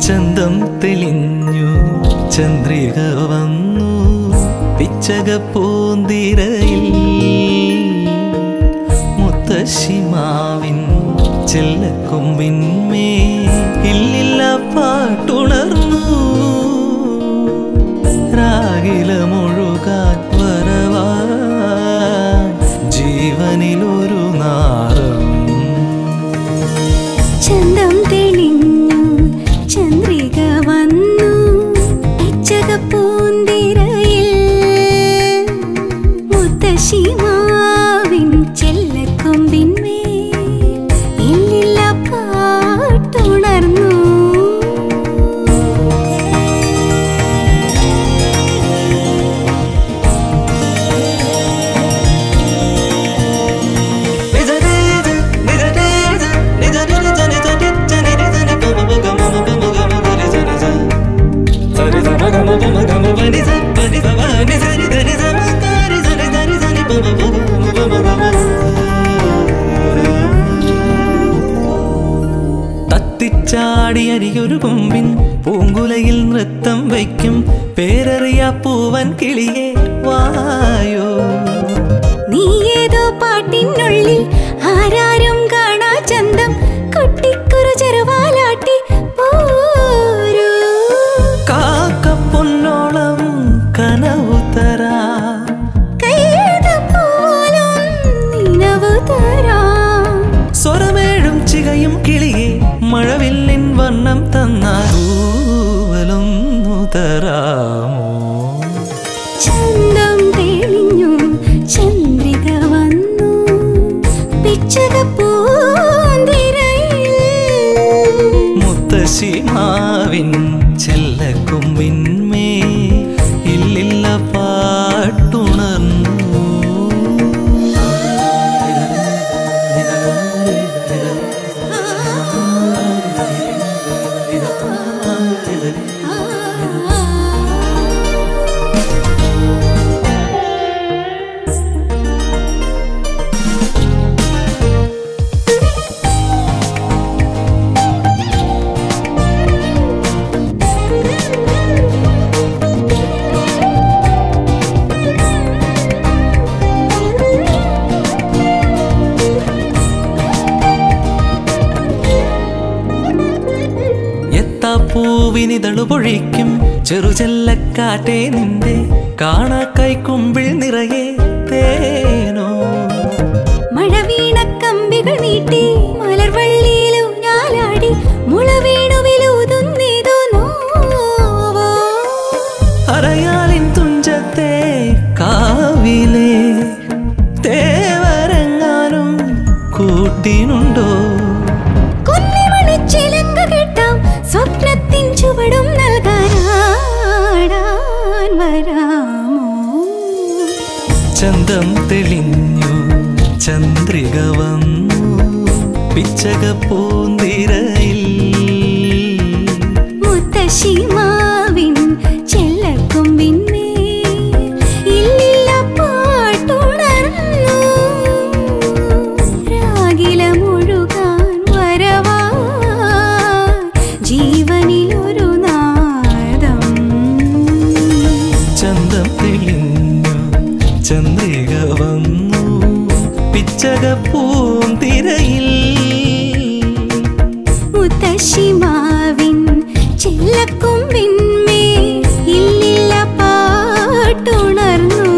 ചന്തം തെളിഞ്ഞു ചന്ദ്രിക വന്നു പിച്ചക പൂന്തിരയിൽ മുത്തശ്ശിമാവിൻ ചെല്ലക്കൊമ്പിന്മേ ഇല്ലില്ല പാട്ടുണർന്നു രാഗിലമൊഴുകാൻ വരവാ ജീവനിലൊരു നാളം ചന്തം തെളിഞ്ഞു ചന്ദ്രിക വന്നു ഇച്ചക പൂന്തിരയിൽ മുത്തശ്ശിമാവിൻ ചെല്ലക്കൊമ്പിന്മേൽ ഇല്ലില്ല പാട്ടുണർന്നു തത്തിച്ചാടി അരിയൊരു കൊമ്പിൻ പൂങ്കുലയിൽ നൃത്തം വയ്ക്കും പേരറിയ പൂവൻ കിളിയെ വായോ നീ ഏതോ പാട്ടിനുള്ളിൽ ആരാരും കാണാ ചന്തം കൊട്ടിക്കുറു ചെറുവാലാട്ടി പോരൂ കാക്ക പൊന്നോളം കനവു തരാ കയ്യത് പോലും നിനവു തരാം സ്വരമേഴും ചികയും കിളിയെ മഴവില്ലിൻ വർണ്ണം തന്നാലൂവലൊന്നു തരാമോ ചന്തം തെളിഞ്ഞു ചന്ദ്രിക വന്നു പിച്ചക പൂന്തിരയിൽ മുത്തശ്ശിമാവിൻ ചെല്ലക്കൊമ്പിന്മേ ഇല്ലില്ല പാട്ടുണർന്നു എത്താ പൂവിനിതളു പൊഴിക്കും ചെറുചെല്ലക്കാറ്റേ നിന്റെ കാണാ കൈക്കുമ്പിൾ നിറയെ തേനോ മഴ വീണ കമ്പികൾ നീട്ടി മലർവള്ളിയിലു ഞാലാടി മുള വീണുവിലൂതുന്നേതോ നോവോ അറയാലിൻ തുഞ്ചത്തെ കാവിലെ തേവരങ്ങാനും കൂട്ടിനുണ്ടോ കുന്നിമണി ചിലങ്ക കെട്ടാം സ്വപ്നത്തിൻ ചുവടും നൽകാനാടാൻ വരാമോ ചന്തം തെളിഞ്ഞു ചന്ദ്രിക വന്നു പിച്ചക പൂന്തിരയിൽ മുത്തശ്ശിമാവിൻ ചെല്ലക്കൊമ്പിന്മേൽ ഇല്ലില്ല പാട്ടുണർന്നു. രാഗിലമൊഴുകാൻ വരവാ ജീവനിലൊരു നാദം ചന്തം തെളിഞ്ഞു ചന്ദ്രിക വന്നു പിച്ചക പൂന്തിരയിൽ മുത്തശ്ശിമാവിൻ ചെല്ലക്കൊമ്പിന്മേൽ ഇല്ലില്ല പാട്ടുണർന്നു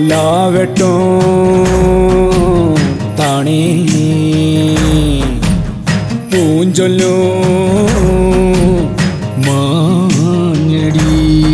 എല്ലാവട്ടും താണേ പൂഞ്ചൊല്ലോ മാഞ്ഞടി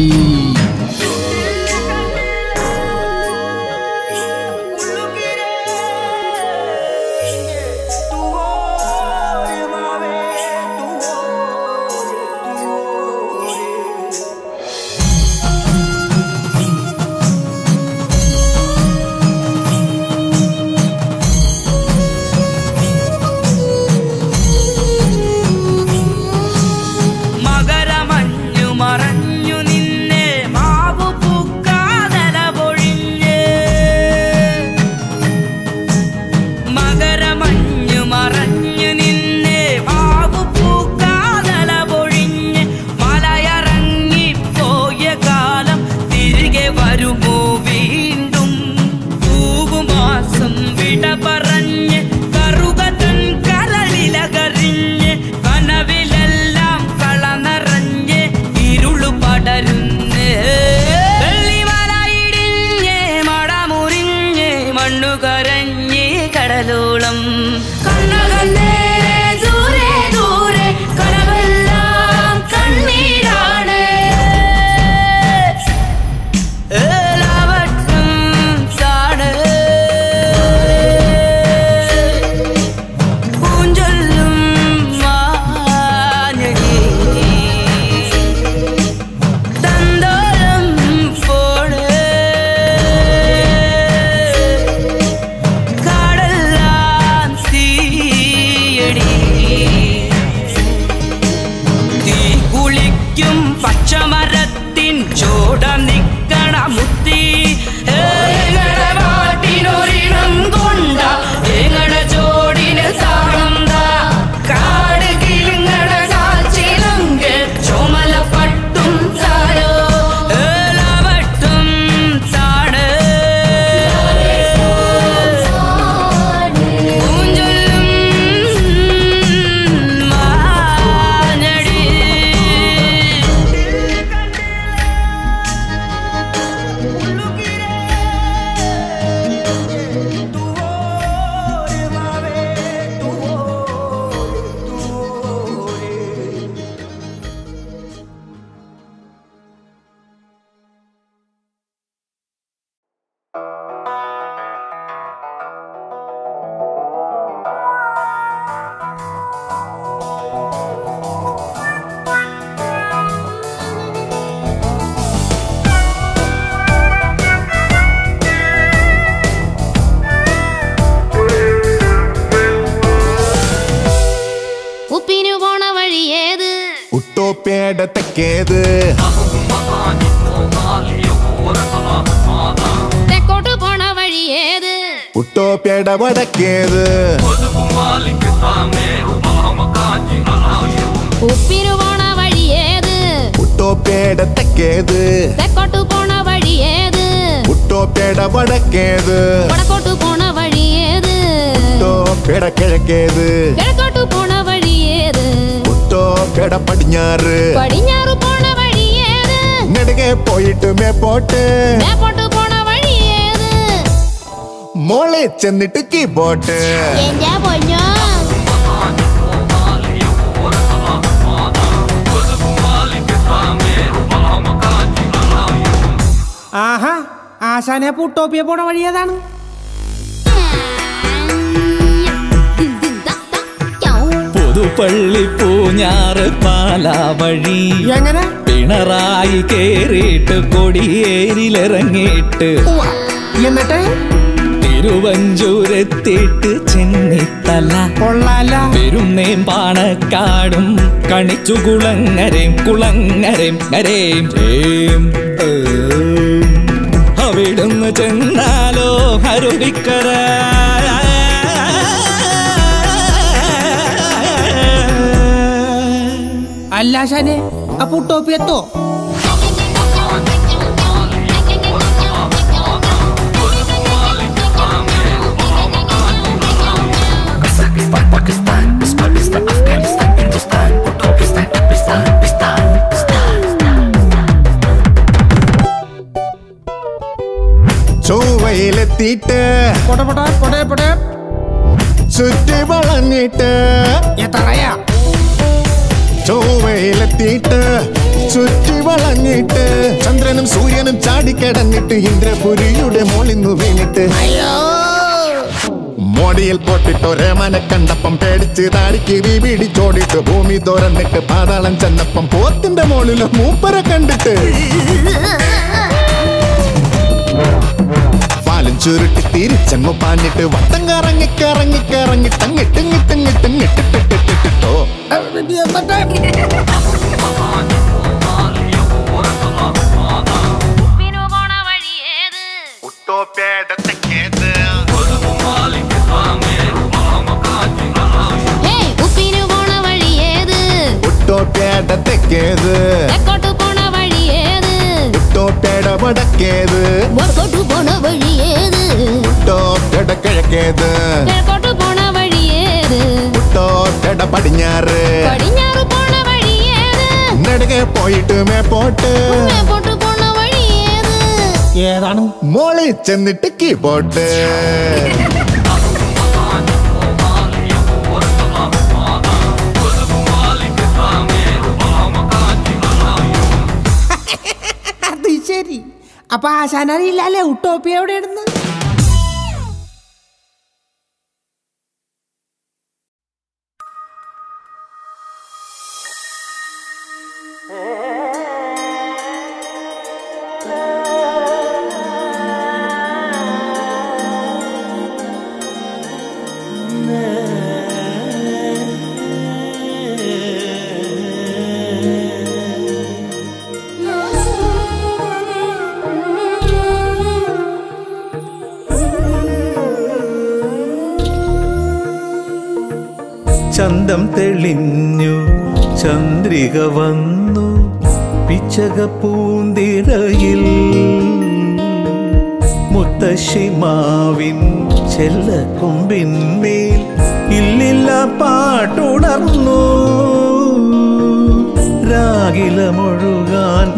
മകരമഞ്ഞു മറഞ്ഞു നിന്നെ മാവു പൂക്കാതല പൊഴിഞ്ഞ് മകരമഞ്ഞു മറഞ്ഞു നിന്നെ മാവു പൂക്കാതല പൊഴിഞ്ഞ് മലയറങ്ങി പോയ കാലം തിരികെ വരുമോ വീണ്ടും തൂകുമാസം വിട പറഞ്ഞ് കറുകതൻ കരളിലകരിഞ്ഞ് കനവിലെല്ലാം കളനിറഞ്ഞ് ഇരുളു പടരുന്ന് വെള്ളിമലയിടിഞ്ഞ് മടമുറിഞ്ഞ് മണ്ണു കരഞ്ഞ് കടലോളം കണ്ണകന്നേ ദൂരെ ദൂരെ കനവെല്ലാം കണ്ണീരാണ് ഏലാവട്ടം താണ് പൂഞ്ചൊല്ലും മാഞ്ഞടി തന്തോലം പോണ് കടലാൻ തീയടി തീ കുളിക്കും പച്ചമരത്തിൻ ചോട നിക്കണ മുത്തി ഏങ്ങടെ പാട്ടിനൊരിണം കൊണ്ട ഏങ്ങടെ ചോടിന് താണന്ത കാട് കിളിങ്ങട കാച്ചിലങ്ക ചുമല പട്ടും താരോ ഏലവട്ടും താണ് പൂഞ്ചൊല്ലും മാനടി ഉപ്പിനു പോണ വഴി ഏത് ഉട്ടോപ്പയുടെ തെക്കേത് തെക്കോട്ട് പോണ വഴി ഏത് ഉട്ടോപ്പയുടെ വടക്കേത് ഉപ്പിനു പോണ വഴി ഏത് ഉട്ടോപ്പയുടെ തെക്കേത് തെക്കോട്ട് പോണ വഴി ഏത് ഉട്ടോപ്പയുടെ വടക്കേത് വടക്കോട്ട് പോണ വഴി ഏത് ഉട്ടോപ്പയുടെ കിഴക്കേത് കിഴക്കോട്ട് പോണ വഴി ഏത് ഉട്ടോപ്പയുടെ പടിഞ്ഞാറ് പടിഞ്ഞാറ് പോണ വഴി ഏത് നെടുകെ പോയിട്ട് മേപ്പോട്ട് മേപ്പോട്ട് പോണ വഴി ഏത് മോളെ ചെന്നിട്ട് കീബോട്ട് എന്റെ പൊന്നോ ആഹാ ആശാനെ പുട്ടോപ്പിയ പോണ വഴി ഏതാണ് പുതുപ്പള്ളി പൂഞ്ഞാറ് പാലാ വഴി എങ്ങനെ പിണറായി കേറിയിട്ട് കൊടിയേരിലിറങ്ങിയിട്ട് എന്നിട്ട് തിരുവഞ്ചൂരെത്തിയിട്ട് ചെന്നിത്തല കൊള്ളാല പെരുന്നേം പാണക്കാടും കണിച്ചു കുളങ്ങരേം കുളങ്ങരേം നരേം ഏം ഏം. അവിടുന്ന് ചെന്നാലോ അരുവിക്കര അല്ല ആശാനെ ആ പുട്ടോപ്പി എത്തോ ചൊവ്വ ചുറ്റി വളഞ്ഞിട്ട് എത്രയാ ചൊവ്വയിലെത്തിയിട്ട് ചുറ്റി വളഞ്ഞിട്ട് ചന്ദ്രനും സൂര്യനും ചാടിക്കിടന്നിട്ട് ഇന്ദ്രപുരിയുടെ മോളിന്നു വീണിട്ട് മോടിയിൽ പൊട്ടിട്ടൊരേ മന കണ്ടപ്പം പേടിച്ച് താടിക്ക് വീ പിടിച്ചോടിട്ട് ഭൂമി തുറന്നിട്ട് പാതാളം ചെന്നപ്പം പോത്തിന്റെ മോളില് മൂപ്പരെ കണ്ടിട്ട് പാലും ചുരുട്ടി തിരിച്ചങ്ങു പാഞ്ഞിട്ട് വട്ടം കറങ്ങി കറങ്ങി കറങ്ങി തങ്ങിട്ടിങ്ങിട്ടിങ്ങിട്ടിങ്ങിട്ടിട്ടോ ഉപ്പിനു പോണ വഴി ഏത് ഹേ ഉപ്പിനു പോണ വഴി ഏത് ഉട്ടോപ്പേട തെക്കേത് തെക്കോട്ട് പോണ വഴി ഏത് ഉട്ടോപ്പേട വടക്കേത് വടക്കോട്ട് പോണ വഴി ഏത് ഉട്ടോപ്പേട കിഴക്കേത് കിഴക്കോട്ട് പോണ വഴി ഏത് ഉട്ടോപ്പേട പടിഞ്ഞാറ് പടിഞ്ഞാറ് പോണ വഴി ഏത് നെടുകെ പോയിട്ട് മേപ്പോട്ട് മേപ്പോട്ട് പോണ വഴി ഏത് ഏതാണ് മോളിൽ ചെന്നിട്ട് കീബോർഡ് അത് ശരി അപ്പൊ ആശാനറിയില്ലല്ലേ ഉട്ടോപ്പി എവിടെയാണെന്ന് ചന്തം തെളിഞ്ഞു ചന്ദ്രിക വന്നു പിച്ചക പൂന്തിരയിൽ മുത്തശ്ശിമാവിൻ ചെല്ലക്കൊമ്പിന്മേൽ ഇല്ലില്ല പാട്ടുണർന്നു രാഗിലമൊഴുകാൻ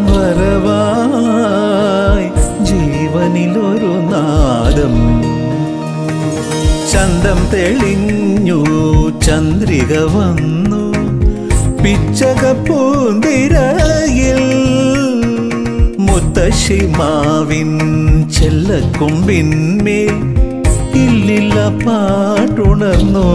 വരവായി ജീവനിലൊരു നാദം ചന്തം തെളിഞ്ഞു ചന്ദ്രിക വന്നു പിച്ചക പൂന്തിരയിൽ മുത്തശ്ശിമാവിൻ ചെല്ലക്കൊമ്പിന്മേൽ ഇല്ലില്ല പാട്ടുണർന്നു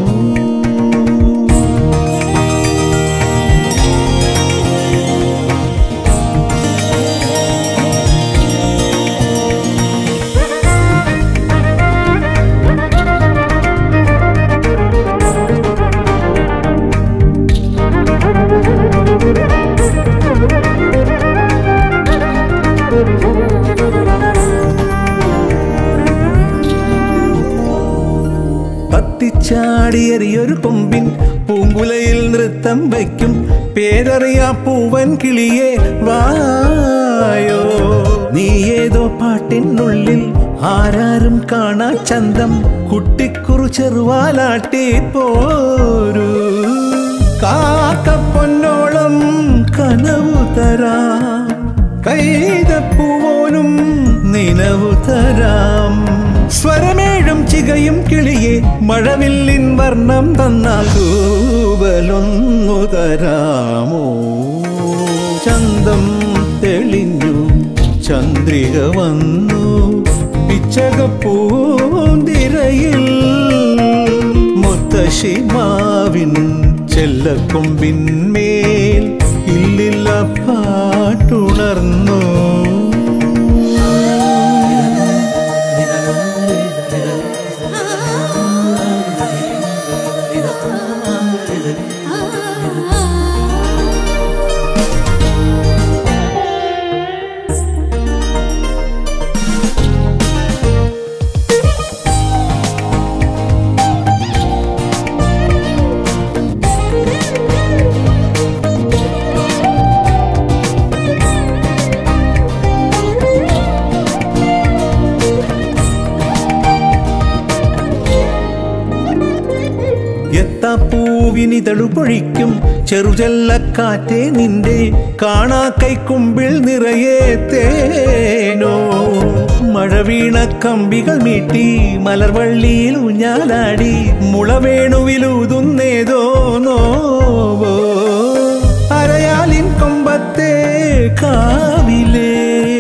പത്തിച്ചാടിയറിയൊരു കൊമ്പിൻ പൂങ്കുലയിൽ നൃത്തം വയ്ക്കും പേരറിയാ പൂവൻ കിളിയെ വായോ നീ ഏതോ പാട്ടിനുള്ളിൽ ആരാരും കാണാ ചന്തം കുട്ടിക്കുറു ചെറുവാലാട്ടി പോരൂ കാക്ക പൊന്നോളം കനവു തരാം കൈതപ്പൂവോനും നിലവു തരാം സ്വരമേഴും ചികയും കിളിയെ മഴവില്ലിൻ വർണ്ണം തന്നാൽ തൂവലൊന്നു തരാമോ ചന്തം തെളിഞ്ഞു ചന്ദ്രിക വന്നു പിച്ചകപ്പൂന്തിരയിൽ മുത്തശ്ശിമാവിൻ ചെല്ലക്കൊമ്പിന്മേൽ ഇല്ലില്ല പാട്ടുണർന്നു ആ എത്താപ്പൂവിനിതളു പൊഴിക്കും ചെറുചെല്ലക്കാറ്റേ നിന്റെ കാണാ കൈക്കുമ്പിൾ നിറയെ തേനോ മഴവീണ കമ്പികൾ മീട്ടി മലർവള്ളിയിൽ ഊഞ്ഞാലാടി മുളവേണുവിലൂതുന്നേതോ നോവോ അരയാലിൻ കൊമ്പത്തെ കാവിലേ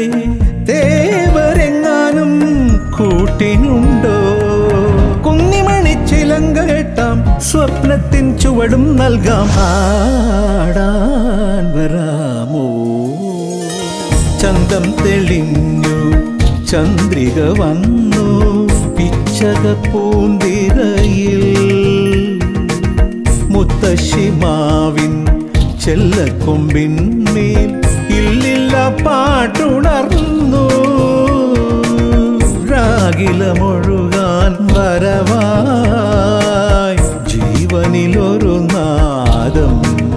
തേവരെങ്ങാനും കൂട്ടിനുണ്ടോ കുന്നിമണി ചിലങ്ക കേട്ടാം സ്വപ്നത്തിൻ ചുവടും നൽകാം ആടാൻ വരാമോ ചന്തം തെളിഞ്ഞു ചന്ദ്രിക വന്നു പിച്ചക പൂന്തിരയിൽ മുത്തശ്ശിമാവിൻ ചെല്ലക്കൊമ്പിന്മേൽ ഇല്ലില്ല പാട്ടുണർന്നു രാഗിലമൊഴുകാൻ വരവായി ജീവനിലൊരു നാദം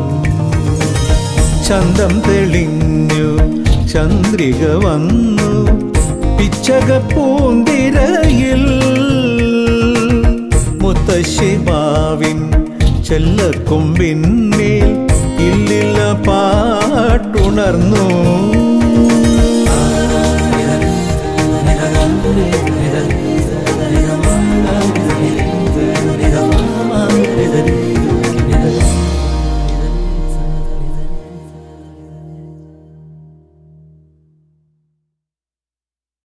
ചന്തം തെളിഞ്ഞു ചന്ദ്രിക വന്നു പിച്ചക പൂന്തിരയിൽ മുത്തശ്ശിമാവിൻ ചെല്ലക്കൊമ്പിന്മേൽ ഇല്ലില്ല പാട്ടുണർന്നു ിൽ